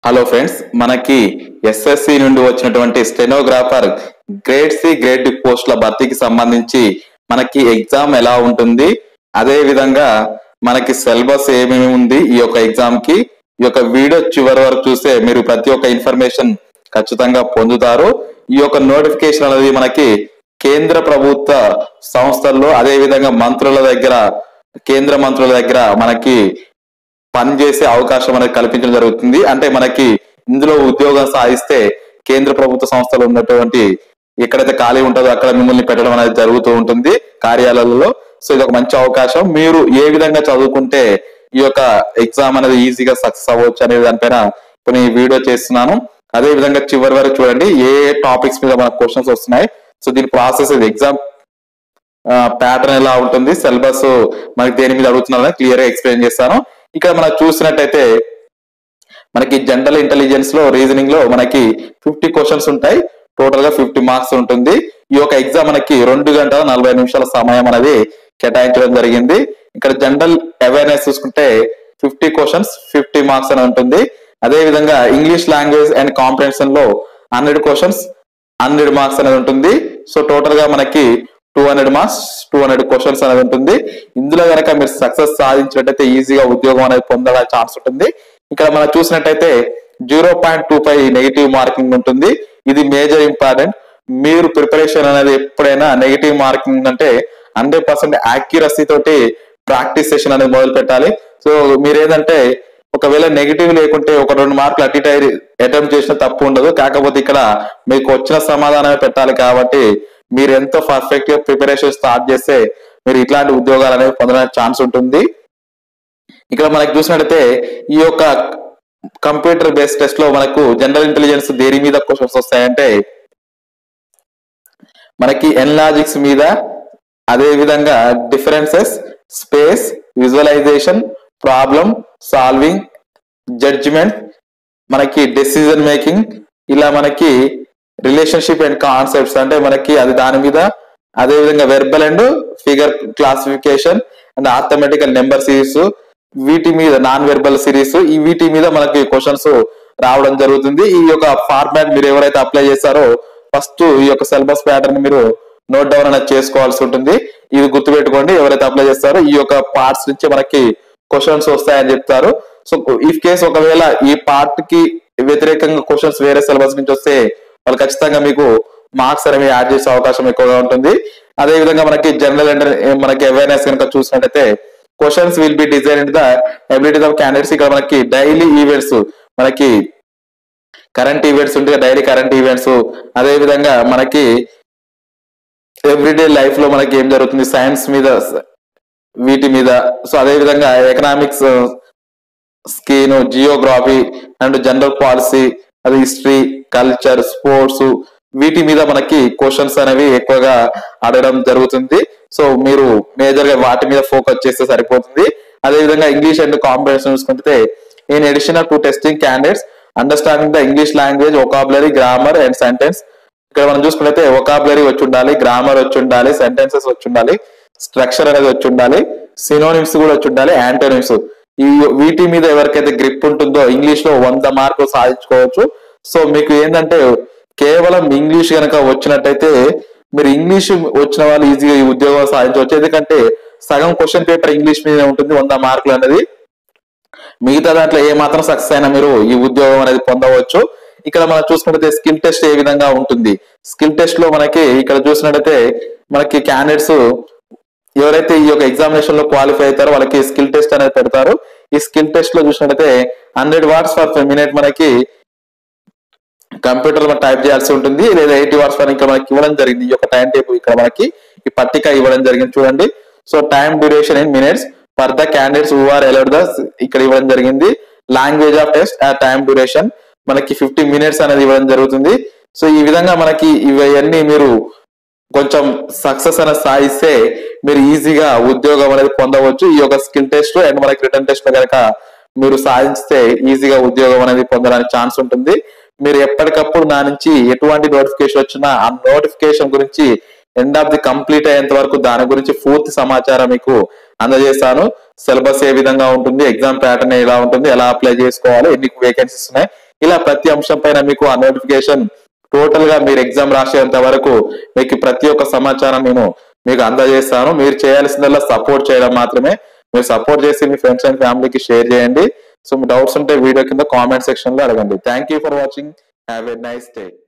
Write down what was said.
hello friends మనకి SSC నుండి వచ్చినటువంటి stenographer grade C grade D పోస్టుల భర్తీకి సంబంధించి మనకి ఎగ్జామ్ ఎలా ఉంటుంది అదే విధంగా మనకి సిలబస్ ఏమేమి ఉంది ఈ యొక్క ఎగ్జామ్ కి ఈ యొక్క వీడియో చివరి వరకు చూస్తే మీరు ప్రతి ఒక్క ఇన్ఫర్మేషన్ ఖచ్చితంగా పొందుతారు ఈ యొక్క నోటిఫికేషన్ అనేది మనకి కేంద్ర ప్రభుత్వ సంస్థల్లో అదే విధంగా మంత్రుల దగ్గర కేంద్ర మంత్రుల దగ్గర మనకి పనిచేసే అవకాశం అనేది కల్పించడం జరుగుతుంది అంటే మనకి ఇందులో ఉద్యోగం సాధిస్తే కేంద్ర ప్రభుత్వ సంస్థలు ఉన్నటువంటి ఎక్కడైతే ఖాళీ ఉంటుందో అక్కడ మిమ్మల్ని పెట్టడం అనేది జరుగుతూ ఉంటుంది కార్యాలయాలలో సో ఇది ఒక మంచి అవకాశం మీరు ఏ విధంగా చదువుకుంటే ఈ యొక్క ఎగ్జామ్ అనేది ఈజీగా సక్సెస్ అవ్వచ్చు అనే దానిపైన కొన్ని వీడియో చేస్తున్నాను అదే విధంగా చివరి వరకు చూడండి ఏ టాపిక్స్ మీద మనకు క్వశ్చన్స్ వస్తున్నాయి సో దీని ప్రాసెస్ ఇది ఎగ్జామ్ ప్యాటర్న్ ఎలా ఉంటుంది సిలబస్ మనకి దేని మీద అడుగుతున్నారని క్లియర్ గా ఎక్స్ప్లెయిన్ చేస్తాను ఇక్కడ మనం చూసినట్టయితే మనకి జనరల్ ఇంటెలిజెన్స్ లో రీజనింగ్ లో మనకి ఫిఫ్టీ క్వశ్చన్స్ ఉంటాయి టోటల్ గా ఫిఫ్టీ మార్క్స్ ఉంటుంది ఈ యొక్క ఎగ్జామ్ మనకి రెండు గంటల నలభై నిమిషాల సమయం అనేది కేటాయించడం జరిగింది ఇక్కడ జనరల్ అవేర్నెస్ చూసుకుంటే ఫిఫ్టీ క్వశ్చన్స్ ఫిఫ్టీ మార్క్స్ అని ఉంటుంది అదే విధంగా ఇంగ్లీష్ లాంగ్వేజ్ అండ్ కాంప్రహెన్షన్ లో హండ్రెడ్ క్వశ్చన్స్ హండ్రెడ్ మార్క్స్ అనేది ఉంటుంది సో టోటల్ గా మనకి two hundred marks two hundred questions అనేది ఉంటుంది ఇందులో కనుక మీరు సక్సెస్ సాధించినట్టయితే ఈజీగా ఉద్యోగం అనేది పొందడానికి ఛాన్స్ ఉంటుంది ఇక్కడ మనం చూసినట్టయితే zero point two five negative marking ఉంటుంది ఇది మేజర్ ఇంపార్టెంట్ మీరు ప్రిపరేషన్ అనేది ఎప్పుడైనా నెగిటివ్ మార్కింగ్ అంటే హండ్రెడ్ పర్సెంట్ యాక్యురసీ తోటి ప్రాక్టీస్ సెషన్ అనేది మొదలు పెట్టాలి సో మీరు ఏంటంటే ఒకవేళ నెగిటివ్ లేకుంటే ఒక రెండు మార్కులు అటు ఇటు అటెంప్ట్ చేసిన తప్పు ఉండదు కాకపోతే ఇక్కడ మీకు వచ్చిన సమాధానమే పెట్టాలి కాబట్టి మీరు ఎంతో పర్ఫెక్ట్ గా ప్రిపరేషన్ స్టార్ట్ చేస్తే మీరు ఇట్లాంటి ఉద్యోగాలు అనేవి పొందడానికి ఛాన్స్ ఉంటుంది ఇక్కడ మనకి చూసినట్టయితే ఈ యొక్క కంప్యూటర్ బేస్డ్ టెస్ట్ లో మనకు జనరల్ ఇంటెలిజెన్స్ దేని మీద క్వశ్చన్స్ వస్తాయంటే మనకి ఎన్లాజిక్స్ మీద అదే విధంగా differences space visualisation problem solving judgement మనకి డెసిజన్ మేకింగ్ ఇలా మనకి రిలేషన్షిప్ అండ్ కాన్సెప్ట్స్ అంటే మనకి అది దాని మీద అదే విధంగా verbal and figure classification and arithmetical number series వీటి మీద నాన్ వెర్బల్ సిరీస్ ఈ వీటి మీద మనకి క్వశ్చన్స్ రావడం జరుగుతుంది ఈ యొక్క ఫార్మాట్ మీరు ఎవరైతే అప్లై చేస్తారో ఫస్ట్ ఈ యొక్క సిలబస్ ప్యాటర్న్ మీరు నోట్ డౌన్ అనేది చేసుకోవాల్సి ఉంటుంది ఇది గుర్తుపెట్టుకోండి ఎవరైతే అప్లై చేస్తారో ఈ యొక్క పార్ట్స్ నుంచి మనకి క్వశ్చన్స్ వస్తాయని చెప్తారు సో ఇఫ్ కేస్ ఒకవేళ ఈ పార్ట్ కి వ్యతిరేకంగా క్వశ్చన్స్ వేరే సిలబస్ నుంచి వస్తే వాళ్ళు ఖచ్చితంగా మీకు మార్క్స్ అనేవి యాడ్ చేసే అవకాశం ఎక్కువగా ఉంటుంది అదే విధంగా మనకి జనరల్ అంటే మనకి అవేర్నెస్ కనుక చూసినట్టయితే questions will be design the abilities of candidates ఇక్కడ మనకి డైలీ ఈవెంట్స్ మనకి కరెంట్ ఈవెంట్స్ ఉంటాయి డైలీ కరెంట్ ఈవెంట్స్ అదే విధంగా మనకి ఎవ్రీడే లైఫ్ లో మనకి ఏం జరుగుతుంది సైన్స్ మీద వీటి మీద సో అదే విధంగా economics scene geography and general policy అది హిస్టరీ కల్చర్ స్పోర్ట్స్ వీటి మీద మనకి క్వశ్చన్స్ అనేవి ఎక్కువగా అడగడం జరుగుతుంది సో మీరు మేజర్ గా వాటి మీద ఫోకస్ చేస్తే సరిపోతుంది అదే విధంగా ఇంగ్లీష్ అండ్ కాంపిటీషన్ చూసుకుంటే in additional to testing candidates understanding the English language vocabulary grammar and sentence ఇక్కడ మనం చూసుకున్నైతే ఒకాబులరీ వచ్చి ఉండాలి గ్రామర్ వచ్చి ఉండాలి సెంటెన్సెస్ వచ్చి ఉండాలి స్ట్రక్చర్ అనేది వచ్చి ఉండాలి సినోనిమ్స్ కూడా వచ్చి ఉండాలి యాంటోనిమ్స్ ఈ వీటి మీద ఎవరికైతే గ్రిప్ ఉంటుందో ఇంగ్లీష్ లో వంద మార్కులు సాధించుకోవచ్చు సో మీకు ఏంటంటే కేవలం ఇంగ్లీష్ కనుక వచ్చినట్టయితే మీరు ఇంగ్లీష్ వచ్చిన వాళ్ళు ఈజీగా ఈ ఉద్యోగం సాధించవచ్చు ఎందుకంటే సగం క్వశ్చన్ పేపర్ ఇంగ్లీష్ మీద ఉంటుంది వంద మార్కులు అనేది మిగతా దాంట్లో ఏ మాత్రం సక్సెస్ అయినా మీరు ఈ ఉద్యోగం అనేది పొందవచ్చు ఇక్కడ మనం చూసుకుంటే స్కిల్ టెస్ట్ ఏ విధంగా ఉంటుంది స్కిల్ టెస్ట్ లో మనకి ఇక్కడ చూసినట్టయితే మనకి క్యాండిడేట్స్ ఎవరైతే ఈ యొక్క ఎగ్జామినేషన్ లో క్వాలిఫై అవుతారో వాళ్ళకి స్కిల్ టెస్ట్ అనేది పెడతారు ఈ స్కిల్ టెస్ట్ లో చూసినట్టయితే హండ్రెడ్ వాట్స్ ఫర్ మినిట్ మనకి కంప్యూటర్ లో టైప్ చేయాల్సి ఉంటుంది లేదా ఎయిటీ వాట్స్ ఫర్ ఇక్కడ మనకి ఇవ్వడం జరిగింది ఈ యొక్క టైం టేబుల్ ఇక్కడ మనకి ఈ పట్టిక ఇవ్వడం జరిగింది చూడండి so time duration in minutes for the candidates who are allowed the ఇక్కడ ఇవ్వడం జరిగింది లాంగ్వేజ్ ఆఫ్ టెస్ట్ ఆ టైం డ్యూరేషన్ మనకి ఫిఫ్టీ మినిట్స్ అనేది ఇవ్వడం జరుగుతుంది సో ఈ విధంగా మనకి ఇవన్నీ మీరు కొంచెం సక్సెస్ అనేది సాధిస్తే మీరు ఈజీగా ఉద్యోగం అనేది పొందవచ్చు ఈ యొక్క స్కిల్ టెస్ట్ అండ్ మనకి రిటర్న్ టెస్ట్ కనుక మీరు సాధించితే ఈజీగా ఉద్యోగం అనేది పొందడానికి ఛాన్స్ ఉంటుంది మీరు ఎప్పటికప్పుడు నా నుంచి ఎటువంటి నోటిఫికేషన్ వచ్చినా ఆ నోటిఫికేషన్ గురించి ఎండ్ ఆఫ్ ది కంప్లీట్ అయ్యేంత వరకు దాని గురించి పూర్తి సమాచారం మీకు అందజేస్తాను సిలబస్ ఏ విధంగా ఉంటుంది ఎగ్జామ్ ప్యాటర్న్ ఎలా ఉంటుంది ఎలా అప్లై చేసుకోవాలి ఎన్ని వేకెన్సీస్ ఉన్నాయి ఇలా ప్రతి అంశం పైన మీకు ఆ నోటిఫికేషన్ టోటల్ గా మీరు ఎగ్జామ్ రాసేంత వరకు మీకు ప్రతి ఒక్క సమాచారం నేను మీకు అందజేస్తాను మీరు చేయాల్సిందల్లా సపోర్ట్ చేయడం మాత్రమే మీరు సపోర్ట్ చేసి మీ ఫ్రెండ్స్ అండ్ ఫ్యామిలీకి షేర్ చేయండి సో మీ డౌట్స్ ఉంటే వీడియో కింద కామెంట్ సెక్షన్ లో అడగండి thank you for watching have a nice day